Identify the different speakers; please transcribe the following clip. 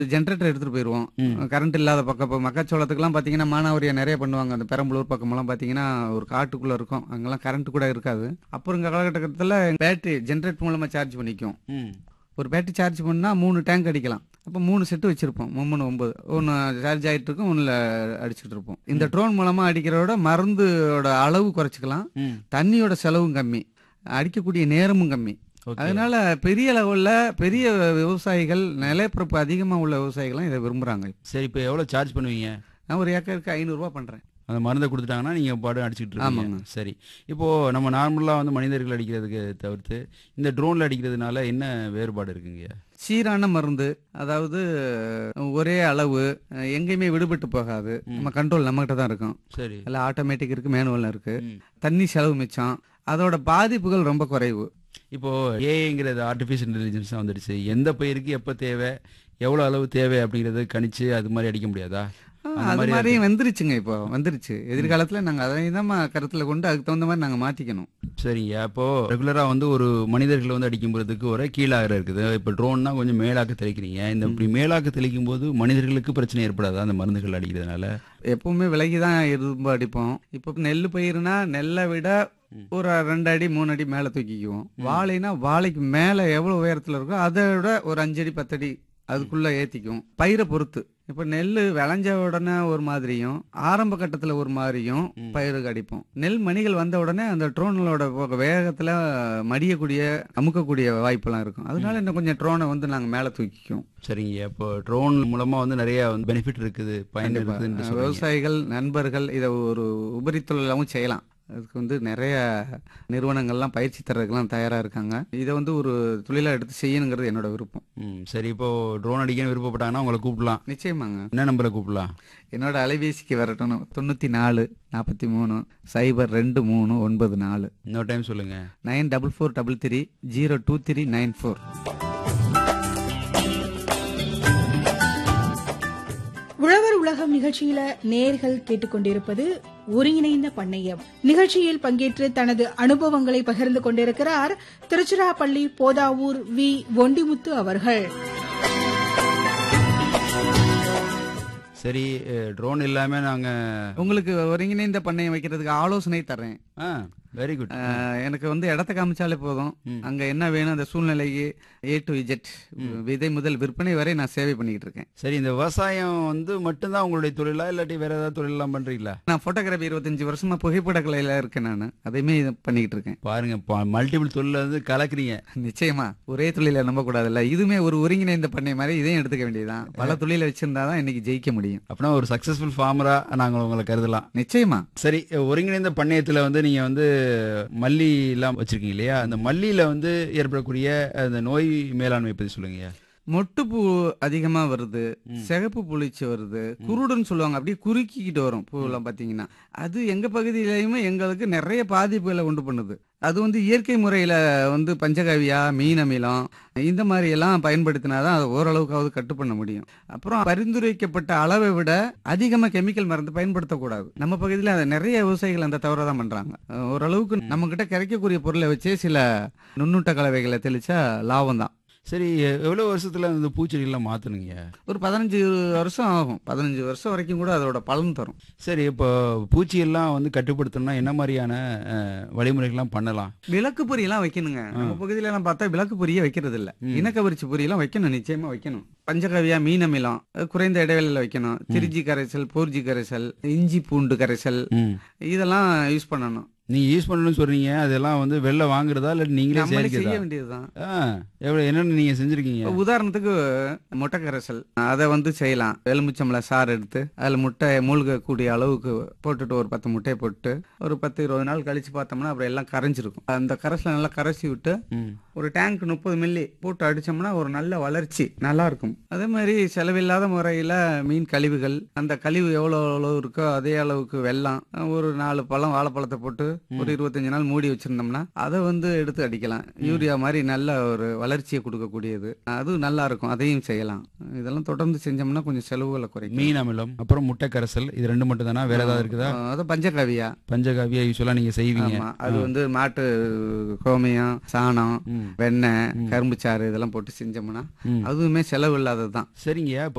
Speaker 1: Generator எடுத்துட்டு போயிருவோம்
Speaker 2: ம்.
Speaker 1: கரண்ட் இல்லாத பக்கம் இப்போ மக்காச்சோளத்துக்குலாம் பார்த்தீங்கன்னா மானாவரியா நிறைய பண்ணுவாங்க அந்த பெரம்பலூர் பக்கமெல்லாம் பார்த்தீங்கன்னா ஒரு காட்டுக்குள்ள இருக்கும் அங்கெல்லாம் கரண்ட் கூட இருக்காது அப்புறம் இந்த காலகட்டத்தில் பேட்டரி ஜென்ரேட் மூலமா சார்ஜ் பண்ணிக்கும்
Speaker 2: ம்
Speaker 1: ஒரு பேட்டரி சார்ஜ் பண்ணா மூணு டேங்க் அடிக்கலாம் அப்போ மூணு செட்டு வச்சிருப்போம் மூணு ஒன்பது ஒன்று சார்ஜ் ஆகிட்டு இருக்கும் ஒன்றில் அடிச்சுட்டு இருப்போம் இந்த ட்ரோன் மூலமா அடிக்கிறதோட மருந்தோட அளவு குறைச்சிக்கலாம்
Speaker 2: ம்
Speaker 1: தண்ணியோட செலவும் கம்மி அடிக்கக்கூடிய நேரமும் கம்மி
Speaker 2: ஓகே
Speaker 1: அதனால பெரிய லெவல்ல பெரிய விவசாயிகள் நிலப்பரப்பு அதிகமா உள்ள விவசாயிகளும் இதை விரும்புறாங்க
Speaker 2: சரி இப்போ எவ்வளோ சார்ஜ் பண்ணுவீங்க
Speaker 1: நான் ஒரு ஏக்கருக்கு ஐநூறுரூவா பண்றேன்
Speaker 2: அந்த மருந்தை கொடுத்துட்டாங்கன்னா நீங்கள் பாடு அடிச்சுட்டு இருக்கீங்க
Speaker 1: ஆமாங்க.
Speaker 2: சரி இப்போது நம்ம நார்மலாக வந்து மனிதர்கள் அடிக்கிறதுக்கு தவிர்த்து இந்த ட்ரோனில் அடிக்கிறதுனால என்ன வேறுபாடு இருக்குங்க
Speaker 1: சீரான மருந்து அதாவது ஒரே அளவு எங்கேயுமே விடுபட்டு போகாது நம்ம கண்ட்ரோல் நம்மகிட்ட தான் இருக்கும்
Speaker 2: சரி
Speaker 1: எல்லாம் ஆட்டோமேட்டிக் இருக்கு மேனுவல் இருக்கு
Speaker 2: ம்.
Speaker 1: தண்ணி செலவு மிச்சம் அதோட பாதிப்புகள் ரொம்ப குறைவு
Speaker 2: இப்போ ஏஐங்கிறது ஆர்டிஃபிஷியல் இன்டெலிஜென்ஸ் வந்துடுச்சு எந்த பயிருக்கு எப்போ தேவை எவ்வளோ அளவு தேவை அப்படிங்கறத கணிச்சு அது மாதிரி அடிக்க முடியாதா
Speaker 1: ஆ,
Speaker 2: அந்த
Speaker 1: அது
Speaker 2: மாதிரி
Speaker 1: மாதிரி வந்துருச்சுங்க இப்போ வந்துருச்சு எதிர்காலத்துல நாங்க அதை தான் கருத்துல கொண்டு அதுக்கு தகுந்த மாதிரி நாங்க மாத்திக்கணும்
Speaker 2: சரிங்க அப்போ ரெகுலரா வந்து ஒரு மனிதர்கள் வந்து அடிக்கும்போதுக்கு ஒரே கீழாக இருக்குது இப்போ ட்ரோன்னா கொஞ்சம் மேலாக்க தெளிக்கிறீங்க இந்த இப்படி மேலாக்க தெளிக்கும் போது மனிதர்களுக்கு பிரச்சனை ஏற்படாதா அந்த மருந்துகள் அடிக்கிறதுனால
Speaker 1: எப்பவுமே விலகி தான் இரும்பு அடிப்போம் இப்போ நெல் பயிர்னா நெல்லை விட ஒரு ரெண்டு அடி மூணு அடி மேல தூக்கிக்குவோம் வாழைனா வாழைக்கு மேல எவ்வளவு உயரத்துல இருக்கோ அதை விட ஒரு அஞ்சு அடி பத்து அடி அதுக்குள்ள ஏத்திக்கும் பயிரை பொறுத்து இப்ப நெல் விளைஞ்ச உடனே ஒரு மாதிரியும் ஆரம்ப கட்டத்துல ஒரு மாதிரியும் பயிருக்கு அடிப்போம் நெல் மணிகள் வந்த உடனே அந்த ட்ரோனலோட வேகத்துல மடியக்கூடிய அமுக்கக்கூடிய வாய்ப்பெல்லாம் இருக்கும் அதனால இன்னும் கொஞ்சம் ட்ரோனை வந்து நாங்க மேல தூக்கிக்குவோம்
Speaker 2: சரிங்க இப்போ ட்ரோன் மூலமா வந்து நிறைய பெனிஃபிட் இருக்குது பயன்
Speaker 1: கண்டிப்பா.
Speaker 2: இருக்குதுன்னு சொல்றீங்க
Speaker 1: விவசாயிகள் நண்பர்கள் இதை ஒரு உபரி தொழிலாகவும் செய்யலாம் அதுக்கு வந்து நிறைய நிறுவனங்கள்லாம் பயிற்சி தர்றதுக்கெல்லாம் தயாரா இருக்காங்க இதை வந்து ஒரு தொழிலா எடுத்து செய்யணுங்கிறது என்னோட விருப்பம்
Speaker 2: ம் சரி இப்போ ட்ரோன் அடிக்கணும்னு விருப்பப்பட்டாங்கன்னா உங்களை கூப்பிடலாம்
Speaker 1: நிச்சயமாங்க
Speaker 2: என்ன நம்பரை கூப்பிடலாம்
Speaker 1: என்னோட அலைபேசிக்கு வரட்டும் தொண்ணூத்தி நாலு நாற்பத்தி மூணு சைபர் ரெண்டு மூணு ஒன்பது நாலு
Speaker 2: இன்னொரு டைம் சொல்லுங்க
Speaker 1: nine double four double three zero two three nine four
Speaker 3: உழவர் உலகம் நிகழ்ச்சியில நேர்கள் கேட்டுக்கொண்டிருப்பது ஒருங்கிணைந்த பண்ணையம் நிகழ்ச்சியில் பங்கேற்று தனது அனுபவங்களை பகிர்ந்து கொண்டிருக்கிறார் திருச்சிராப்பள்ளி போதாவூர் வி ஒண்டிமுத்து அவர்கள்
Speaker 2: சரி ட்ரோன் இல்லாம நாங்க
Speaker 1: உங்களுக்கு ஒருங்கிணைந்த பண்ணையம் வைக்கிறதுக்கு ஆலோசனை தர்றேன்
Speaker 2: ஆ வெரி குட்
Speaker 1: ஆஹ் எனக்கு வந்து இடத்த காமிச்சாலே போதும்
Speaker 2: ம்.
Speaker 1: அங்க என்ன வேணும் அந்த சூழ்நிலைக்கு ஏ டு இஜெட் விதை முதல் விற்பனை வரை நான் சேவை பண்ணிக்கிட்டு இருக்கேன்
Speaker 2: சரி இந்த விவசாயம் வந்து மட்டும்தான் உங்களுடைய தொழிலா இல்லாட்டி வேற ஏதாவது தொழிலெல்லாம் பண்றீங்களா
Speaker 1: நான் போட்டோகிராஃபி இருபத்தஞ்சு வருஷமா புகைப்பட கலையில இருக்கேன் நான் அதையுமே இது பண்ணிக்கிட்டு இருக்கேன்
Speaker 2: பாருங்க மல்டிபிள் தொழில வந்து கலக்குறீங்க
Speaker 1: நிச்சயமா ஒரே தொழில நம்ப கூடாதுல்ல இதுமே ஒரு ஒருங்கிணைந்த பண்ணை மாதிரி இதையும் எடுத்துக்க வேண்டியதுதான் பல தொழில வச்சிருந்தாதான் இன்னைக்கு ஜெயிக்க முடியும்
Speaker 2: அப்படின்னா ஒரு சக்சஸ்ஃபுல் ஃபார்மரா நாங்க உங்களை கருதலாம்
Speaker 1: நிச்சயமா
Speaker 2: சரி ஒருங்கிணைந்த பண்ணையத்துல வந்து நீங்க வந்து மல்லி எல்லாம் வச்சிருக்கீங்க இல்லையா அந்த மல்லியில வந்து ஏற்படக்கூடிய அந்த நோய் மேலாண்மை பத்தி சொல்லுங்க
Speaker 1: மொட்டுப்பூ அதிகமா வருது சிகப்பு புளிச்சு வருது குருடுன்னு சொல்லுவாங்க அப்படியே குறுக்கிக்கிட்டு வரும் பூவெல்லாம் பாத்தீங்கன்னா அது எங்க பகுதியிலயுமே எங்களுக்கு நிறைய பாதிப்புகளை உண்டு பண்ணுது அது வந்து இயற்கை முறையில வந்து பஞ்சகவியா மீன் அமிலம் இந்த மாதிரி எல்லாம் பயன்படுத்தினாதான் அதை ஓரளவுக்காவது கட்டு பண்ண முடியும் அப்புறம் பரிந்துரைக்கப்பட்ட அளவை விட அதிகமா கெமிக்கல் மருந்து பயன்படுத்தக்கூடாது நம்ம பகுதியில் அதை நிறைய விவசாயிகள் அந்த தவறை தான் பண்றாங்க அஹ் ஓரளவுக்கு நம்ம கிட்ட கிடைக்கக்கூடிய பொருளை வச்சே சில நுண்ணூட்ட கலவைகளை தெளிச்சா லாபம் தான்
Speaker 2: சரி எவ்வளவு வருஷத்துல இந்த பூச்செடியெல்லாம் மாத்தணுங்க
Speaker 1: ஒரு பதினஞ்சு வருஷம் ஆகும் பதினஞ்சு வருஷம் வரைக்கும் கூட அதோட பலன் தரும்
Speaker 2: சரி இப்போ பூச்சியெல்லாம் வந்து கட்டுப்படுத்தணும்னா என்ன மாதிரியான அஹ், வழிமுறைகள்லாம் பண்ணலாம்
Speaker 1: விளக்கு பொரியெல்லாம் வைக்கணுங்க நம்ம பகுதியில எல்லாம் பார்த்தா விளக்கு பொரிய வைக்கிறது இல்ல இனக்கவரிச்சி பொரியெல்லாம் வைக்கணும் நிச்சயமா வைக்கணும் பஞ்சகவியா மீன் அமிலம் அது குறைந்த இடைவெளியில வைக்கணும் திருச்சி கரைசல் போர்ஜி கரைசல் இஞ்சி பூண்டு கரைசல்
Speaker 2: ம்
Speaker 1: இதெல்லாம் யூஸ் பண்ணணும்
Speaker 2: நீங்க யூஸ் பண்ணணும்னு சொல்றீங்க அதெல்லாம் வந்து வெளில வாங்குறதா இல்ல நீங்களே
Speaker 1: நம்மளே செய்ய
Speaker 2: சேர்க்கிறதா
Speaker 1: வேண்டியதுதான்
Speaker 2: ஆ, எவ்வளவு என்னென்ன நீங்க செஞ்சிருக்கீங்க
Speaker 1: இப்ப உதாரணத்துக்கு முட்டை கரைசல் அதை வந்து செய்யலாம் எலுமிச்சம்பள சாறு எடுத்து அதுல முட்டை மூழ்க கூடிய அளவுக்கு போட்டுட்டு ஒரு பத்து முட்டையை போட்டு ஒரு பத்து இருபது நாள் கழிச்சு பார்த்தோம்னா அப்புறம் எல்லாம் கரைஞ்சிருக்கும் அந்த கரைசலை நல்லா கரைச்சி விட்டு
Speaker 2: ம்.
Speaker 1: ஒரு டேங்க் முப்பது மில்லி போட்டு அடிச்சோம்னா ஒரு நல்ல வளர்ச்சி நல்லா இருக்கும் அதே மாதிரி செலவில்லாத முறையில மீன் கழிவுகள் அந்த கழிவு எவ்வளவு அளவு இருக்கோ அதே அளவுக்கு வெல்லம் ஒரு நாலு பழம் வாழைப்பழத்தை போட்டு ஒரு இருபத்தஞ்சு நாள் மூடி வச்சிருந்தோம்னா அதை வந்து எடுத்து அடிக்கலாம் யூரியா மாதிரி நல்ல ஒரு வளர்ச்சியை கொடுக்கக்கூடியது அதுவும் நல்லா இருக்கும் அதையும் செய்யலாம் இதெல்லாம் தொடர்ந்து செஞ்சோம்னா கொஞ்சம் செலவுகளை குறைக்கும்
Speaker 2: மீன் அமிலம் அப்புறம் முட்டை கரைசல் இது ரெண்டு மட்டும் தானா வேற ஏதாவது இருக்குதா
Speaker 1: அது பஞ்சகாவியா
Speaker 2: பஞ்சகாவியா யூஸ்வலா நீங்க செய்வீங்க
Speaker 1: ஆமா அது வந்து மாட்டு கோமியம் சாணம்
Speaker 2: ம்.
Speaker 1: வெண்ணெய் கரும்புச்சாறு இதெல்லாம் போட்டு செஞ்சோம்னா
Speaker 2: ம்.
Speaker 1: அதுவுமே செலவு இல்லாதது தான்
Speaker 2: சரிங்க